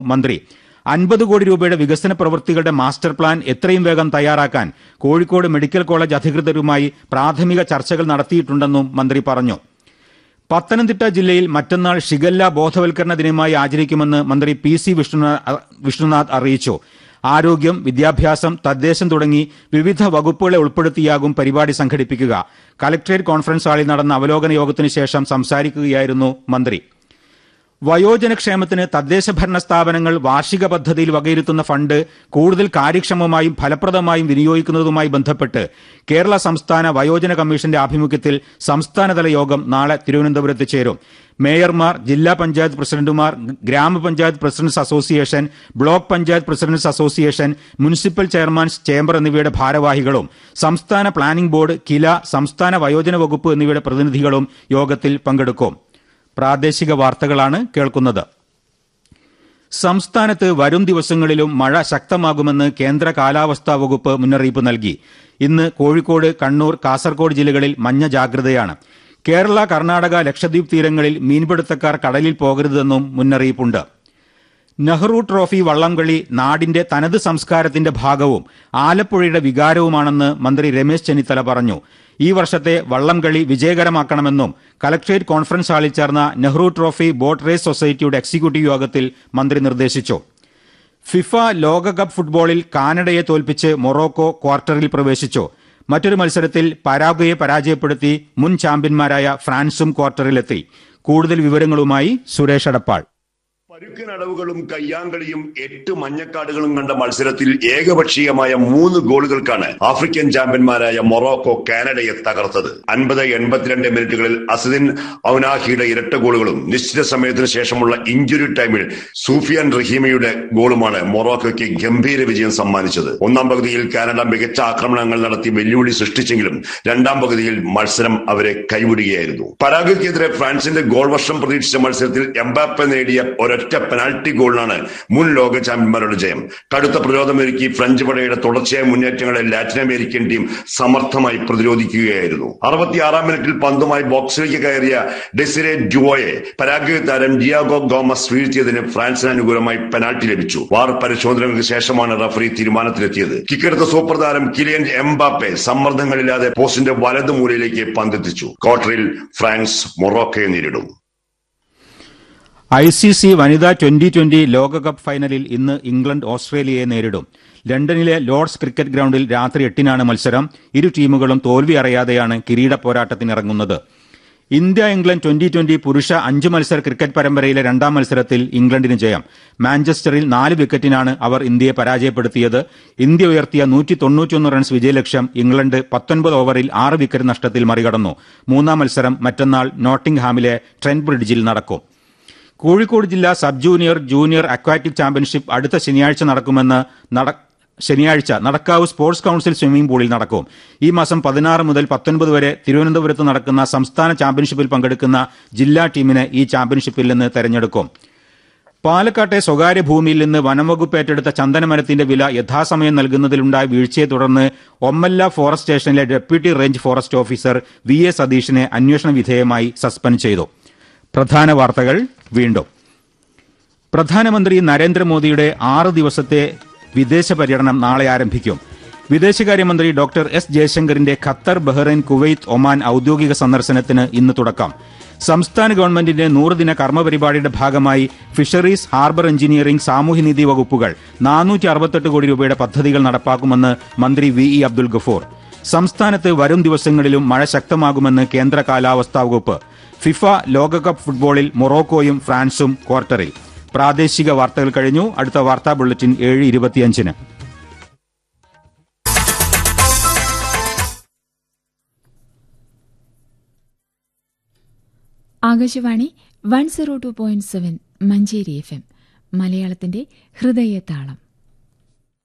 മന്ത്രി അൻപത് കോടി രൂപയുടെ വികസന പ്രവൃത്തികളുടെ മാസ്റ്റർ പ്ലാൻ എത്രയും വേഗം തയ്യാറാക്കാൻ കോഴിക്കോട് മെഡിക്കൽ കോളേജ് അധികൃതരുമായി പ്രാഥമിക ചർച്ചകൾ നടത്തിയിട്ടുണ്ടെന്നും മന്ത്രി പറഞ്ഞു പത്തനംതിട്ട ജില്ലയിൽ മറ്റന്നാൾ ഷിഗല്ല ബോധവൽക്കരണ ദിനമായി ആചരിക്കുമെന്ന് മന്ത്രി പി സി വിഷ്ണുനാ- വിഷ്ണുനാഥ് അറിയിച്ചു ആരോഗ്യം വിദ്യാഭ്യാസം തദ്ദേശം തുടങ്ങി വിവിധ വകുപ്പുകളെ ഉൾപ്പെടുത്തിയാകും പരിപാടി സംഘടിപ്പിക്കുക കലക്ട്രേറ്റ് കോൺഫറൻസ് ഹാളിൽ നടന്ന അവലോകന യോഗത്തിന് ശേഷം സംസാരിക്കുകയായിരുന്നു മന്ത്രി വയോജനക്ഷേമത്തിന് തദ്ദേശ ഭരണ സ്ഥാപനങ്ങൾ വാർഷിക പദ്ധതിയിൽ വകയിരുത്തുന്ന ഫണ്ട് കൂടുതൽ കാര്യക്ഷമമായും ഫലപ്രദമായും വിനിയോഗിക്കുന്നതുമായി ബന്ധപ്പെട്ട് കേരള സംസ്ഥാന വയോജന കമ്മീഷന്റെ ആഭിമുഖ്യത്തിൽ സംസ്ഥാനതല യോഗം നാളെ തിരുവനന്തപുരത്ത് ചേരും മേയർമാർ ജില്ലാ പഞ്ചായത്ത് പ്രസിഡന്റുമാർ ഗ്രാമപഞ്ചായത്ത് presidents association block panchayat presidents association municipal chairmans chamber എന്നിവയുടെ ഭാരവാഹികളും സംസ്ഥാന പ്ലാനിംഗ് ബോർഡ് കില സംസ്ഥാന വയോജന വകുപ്പ് എന്നിവയുടെ പ്രതിനിധികളും യോഗത്തിൽ പങ്കെടുക്കും പ്രാദേശിക വാർത്തകളാണ് കേൾക്കുന്നത് സംസ്ഥാനത്ത് വരും ദിവസങ്ങളിലും മഴ ശക്തമാകുമെന്ന് കേന്ദ്ര കാലാവസ്ഥാ വകുപ്പ് മുന്നറിയിപ്പ് നൽകി ഇന്ന് കോഴിക്കോട് കണ്ണൂർ കാസർഗോഡ് ജില്ലകളിൽ മഞ്ഞ ജാഗ്രതയാണ് കേരള കർണാടക ലക്ഷദ്വീപ് തീരങ്ങളിൽ മീൻപിടുത്തക്കാർ കടലിൽ പോകരുതെന്നും മുന്നറിയിപ്പുണ്ട് നെഹ്റു ട്രോഫി വള്ളംകളി നാടിന്റെ തനത് സംസ്കാരത്തിന്റെ ഭാഗവും ആലപ്പുഴയുടെ വികാരവുമാണെന്ന് മന്ത്രി രമേശ് ചെന്നിത്തല പറഞ്ഞു ഈ വർഷത്തെ വള്ളംകളി വിജയകരമാക്കണമെന്നും കലക്ട്രേറ്റ് കോൺഫറൻസ് ഹാളിൽ ചേർന്ന നെഹ്റു ട്രോഫി ബോട്ട് റേസ് സൊസൈറ്റിയുടെ എക്സിക്യൂട്ടീവ് യോഗത്തിൽ മന്ത്രി നിർദ്ദേശിച്ചു ഫിഫ ലോകകപ്പ് ഫുട്ബോളിൽ കാനഡയെ തോൽപ്പിച്ച് മൊറോക്കോ ക്വാർട്ടറിൽ പ്രവേശിച്ചു മറ്റൊരു മത്സരത്തിൽ പരാഗ്വയെ പരാജയപ്പെടുത്തി മുൻ ചാമ്പ്യന്മാരായ ഫ്രാൻസും ക്വാർട്ടറിലെത്തി കൂടുതൽ വിവരങ്ങളുമായി സുരേഷ് അടപ്പാൾ പരുക്കനടവുകളും കയ്യാങ്കളിയും എട്ട് മഞ്ഞക്കാടുകളും കണ്ട മത്സരത്തിൽ ഏകപക്ഷീയമായ മൂന്ന് ഗോളുകൾക്കാണ് ആഫ്രിക്കൻ ചാമ്പ്യന്മാരായ മൊറോക്കോ കാനഡയെ തകർത്തത് അൻപത് എൺപത്തിരണ്ട് മിനിറ്റുകളിൽ അസദിൻ ഔനാഹിയുടെ ഇരട്ട ഗോളുകളും നിശ്ചിത സമയത്തിന് ശേഷമുള്ള ഇഞ്ചുറി ടൈമിൽ സൂഫിയാൻ റഹീമയുടെ ഗോളുമാണ് മൊറോക്കോയ്ക്ക് ഗംഭീര വിജയം സമ്മാനിച്ചത് ഒന്നാം പകുതിയിൽ കാനഡ മികച്ച ആക്രമണങ്ങൾ നടത്തി വെല്ലുവിളി സൃഷ്ടിച്ചെങ്കിലും രണ്ടാം പകുതിയിൽ മത്സരം അവരെ കൈവിടുകയായിരുന്നു പരാഗ്വയ്ക്കെതിരെ ഫ്രാൻസിന്റെ ഗോൾ വർഷം പ്രതീക്ഷിച്ച മത്സരത്തിൽ എംബാപ്പെ നേടിയ ഒരൊറ്റ പെനാൽറ്റി ഗോളിനാണ് മുൻ ലോക ചാമ്പ്യന്മാരുടെ ജയം കടുത്ത പ്രതിരോധമൊരുക്കി ഫ്രഞ്ച് പടയുടെ തുടർച്ചയായ മുന്നേറ്റങ്ങളെ ലാറ്റിൻ അമേരിക്കൻ ടീം സമർത്ഥമായി പ്രതിരോധിക്കുകയായിരുന്നു അറുപത്തിയാറാം മിനിറ്റിൽ പന്തുമായി ബോക്സിലേക്ക് കയറിയ ഡെസിറെ ഡ്യുവോയെ പരാഗ്വേ താരം ഡിയാഗോ ഗോമസ് വീഴ്ത്തിയതിന് ഫ്രാൻസിന് അനുകൂലമായി പെനാൽറ്റി ലഭിച്ചു വാർ പരിശോധനകൾക്ക് ശേഷമാണ് റഫറി തീരുമാനത്തിലെത്തിയത് കിക്കെടുത്ത സൂപ്പർ താരം കിലിയൻ എംബാപ്പെ സമ്മർദ്ദങ്ങളില്ലാതെ പോസ്റ്റിന്റെ വലതു മൂലയിലേക്ക് പന്തെത്തിച്ചു ക്വാർട്ടറിൽ ഫ്രാൻസ് മൊറോക്കയെ നേരിടും ഐ സി സി വനിതാ ട്വന്റി ട്വന്റി ലോകകപ്പ് ഫൈനലിൽ ഇന്ന് ഇംഗ്ലണ്ട് ഓസ്ട്രേലിയയെ നേരിടും ലണ്ടനിലെ ലോർഡ്സ് ക്രിക്കറ്റ് ഗ്രൌണ്ടിൽ രാത്രി എട്ടിനാണ് മത്സരം ഇരു ടീമുകളും തോൽവി അറിയാതെയാണ് കിരീട പോരാട്ടത്തിനിറങ്ങുന്നത് ഇന്ത്യ ഇംഗ്ലണ്ട് ട്വന്റി ട്വന്റി പുരുഷ അഞ്ച് മത്സര ക്രിക്കറ്റ് പരമ്പരയിലെ രണ്ടാം മത്സരത്തിൽ ഇംഗ്ലണ്ടിന് ജയം മാഞ്ചസ്റ്ററിൽ നാല് വിക്കറ്റിനാണ് അവർ ഇന്ത്യയെ പരാജയപ്പെടുത്തിയത് ഇന്ത്യ ഉയർത്തിയ നൂറ്റി തൊണ്ണൂറ്റിയൊന്ന് റൺസ് വിജയലക്ഷ്യം ഇംഗ്ലണ്ട് പത്തൊൻപത് ഓവറിൽ ആറ് വിക്കറ്റ് നഷ്ടത്തിൽ മറികടന്നു മൂന്നാം മത്സരം മറ്റന്നാൾ നോട്ടിംഗ്ഹാമിലെ ട്രെന്റ് ബ്രിഡ്ജിൽ നടക്കും കോഴിക്കോട് ജില്ലാ sub junior junior aquatic championship അടുത്ത ശനിയാഴ്ച നടക്കുമെന്ന് നട- ശനിയാഴ്ച നടക്കാവ് സ്പോർട്സ് കൌൺസിൽ സ്വിമ്മിംഗ് പൂളിൽ നടക്കും ഈ മാസം പതിനാറ് മുതൽ പത്തൊൻപത് വരെ തിരുവനന്തപുരത്ത് നടക്കുന്ന സംസ്ഥാന ചാമ്പ്യൻഷിപ്പിൽ പങ്കെടുക്കുന്ന ജില്ലാ ടീമിനെ ഈ ചാമ്പ്യൻഷിപ്പിൽ നിന്ന് തെരഞ്ഞെടുക്കും പാലക്കാട്ടെ സ്വകാര്യ ഭൂമിയിൽ നിന്ന് വനംവകുപ്പ് ഏറ്റെടുത്ത ചന്ദനമരത്തിന്റെ വില യഥാസമയം നൽകുന്നതിലുണ്ടായ വീഴ്ചയെ തുടർന്ന് ഒമ്മല്ല ഫോറസ്റ്റ് സ്റ്റേഷനിലെ deputy range forest officer V A സതീഷിനെ അന്വേഷണ വിധേയമായി സസ്പെൻഡ് ചെയ്തു പ്രധാന വാർത്തകൾ വീണ്ടും പ്രധാനമന്ത്രി നരേന്ദ്രമോദിയുടെ ആറ് ദിവസത്തെ വിദേശ പര്യടനം നാളെ ആരംഭിക്കും വിദേശകാര്യമന്ത്രി ഡോക്ടർ എസ് ജയശങ്കറിന്റെ ഖത്തർ ബഹ്റൈൻ കുവൈത്ത് ഒമാൻ ഔദ്യോഗിക സന്ദർശനത്തിന് ഇന്ന് തുടക്കം സംസ്ഥാന ഗവൺമെന്റിന്റെ നൂറുദിന കർമ്മപരിപാടിയുടെ ഭാഗമായി ഫിഷറീസ് ഹാർബർ എഞ്ചിനീയറിംഗ് സാമൂഹ്യനീതി വകുപ്പുകൾ നാനൂറ്റി അറുപത്തെട്ട് കോടി രൂപയുടെ പദ്ധതികൾ നടപ്പാക്കുമെന്ന് മന്ത്രി വി ഇ അബ്ദുൽ ഗഫൂർ സംസ്ഥാനത്ത് വരും ദിവസങ്ങളിലും മഴ ശക്തമാകുമെന്ന് കേന്ദ്ര കാലാവസ്ഥാ വകുപ്പ് ഫിഫ ലോകകപ്പ് ഫുട്ബോളിൽ മൊറോക്കോയും ഫ്രാൻസും ക്വാർട്ടറിൽ പ്രാദേശിക വാർത്തകൾ കഴിഞ്ഞു അടുത്ത വാർത്താ ബുള്ളറ്റിൻ ഏഴ് ഇരുപത്തിയഞ്ചിന് Akashvani one zero two point seven Manjeri F M മലയാളത്തിന്റെ ഹൃദയതാളം